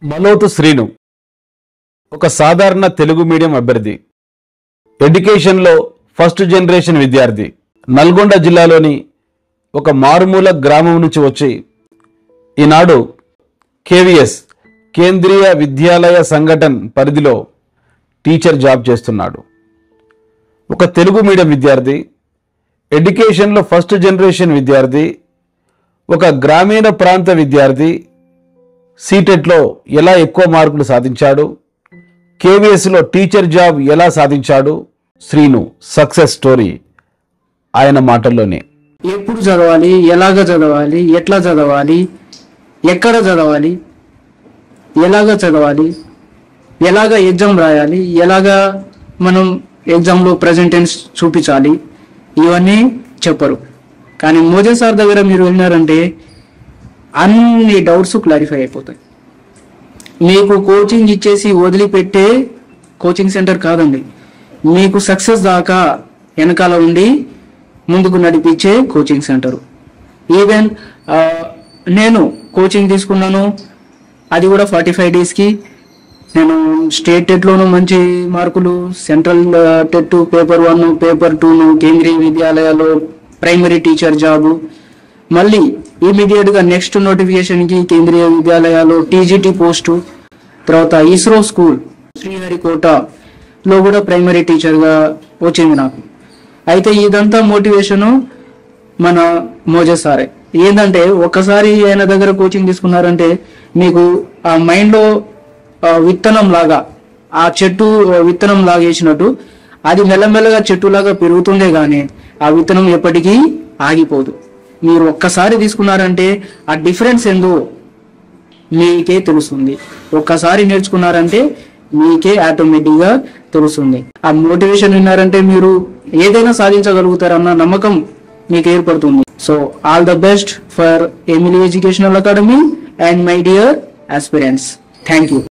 మలోతు శ్రీను ఒక సాధారణ తెలుగు మీడియం అభ్యర్థి ఎడ్యుకేషన్లో ఫస్ట్ జనరేషన్ విద్యార్థి నల్గొండ జిల్లాలోని ఒక మారుమూల గ్రామం నుంచి వచ్చి ఈనాడు కేవిఎస్ కేంద్రీయ విద్యాలయ సంఘటన్ పరిధిలో టీచర్ జాబ్ చేస్తున్నాడు ఒక తెలుగు మీడియం విద్యార్థి ఎడ్యుకేషన్లో ఫస్ట్ జనరేషన్ విద్యార్థి ఒక గ్రామీణ ప్రాంత విద్యార్థి సీటెట్లో ఎలా ఎక్కువ మార్కులు సాధించాడు కేవీఎస్లో టీచర్ జాబ్ ఎలా సాధించాడు శ్రీను సక్సెస్ స్టోరీ ఆయన మాటల్లోనే ఎప్పుడు చదవాలి ఎలాగ చదవాలి ఎట్లా చదవాలి ఎక్కడ చదవాలి ఎలాగ చదవాలి ఎలాగ ఎగ్జామ్ రాయాలి ఎలాగ మనం ఎగ్జామ్లో ప్రజెంటెన్స్ చూపించాలి ఇవన్నీ చెప్పరు కానీ మోదీ సార్ దగ్గర మీరు వెళ్ళినారంటే అన్ని డౌట్స్ క్లారిఫై అయిపోతాయి మీకు కోచింగ్ ఇచ్చేసి వదిలిపెట్టే కోచింగ్ సెంటర్ కాదండి మీకు సక్సెస్ దాకా వెనకాల ఉండి ముందుకు నడిపించే కోచింగ్ సెంటర్ ఈవెన్ ఆ, నేను కోచింగ్ తీసుకున్నాను అది కూడా ఫార్టీ ఫైవ్ డేస్కి నేను స్టేట్ టెట్లోనూ మంచి మార్కులు central TET paper one paper టూను కేంద్రీయ విద్యాలయాల్లో ప్రైమరీ టీచర్ జాబు మళ్ళీ ఇమీడియట్ గా నెక్స్ట్ నోటిఫికేషన్ కి కేంద్రీయ విద్యాలయాలు టీజీటీ పోస్టు తర్వాత ఇస్రో స్కూల్ శ్రీహరికోట లో కూడా ప్రైమరీ టీచర్ గా వచ్చింది నాకు అయితే ఇదంతా మోటివేషన్ మన మోజే సారే ఏంటంటే ఒక్కసారి ఆయన దగ్గర కోచింగ్ తీసుకున్నారంటే మీకు ఆ మైండ్ లో ఆ, విత్తనం లాగా ఆ చెట్టు ఆ, విత్తనం లాగా వేసినట్టు అది మెల్లమెల్లగా చెట్టులాగా పెరుగుతుందే గానీ ఆ విత్తనం ఎప్పటికీ ఆగిపోదు మీరు ఒక్కసారి తీసుకున్నారంటే ఆ డిఫరెన్స్ ఏందో మీకే తెలుస్తుంది ఒక్కసారి నేర్చుకున్నారంటే మీకే ఆటోమేటిక్ గా తెలుస్తుంది ఆ మోటివేషన్ విన్నారంటే మీరు ఏదైనా సాధించగలుగుతారన్న నమ్మకం మీకు ఏర్పడుతుంది so all the best for Emily educational academy and my dear aspirants thank you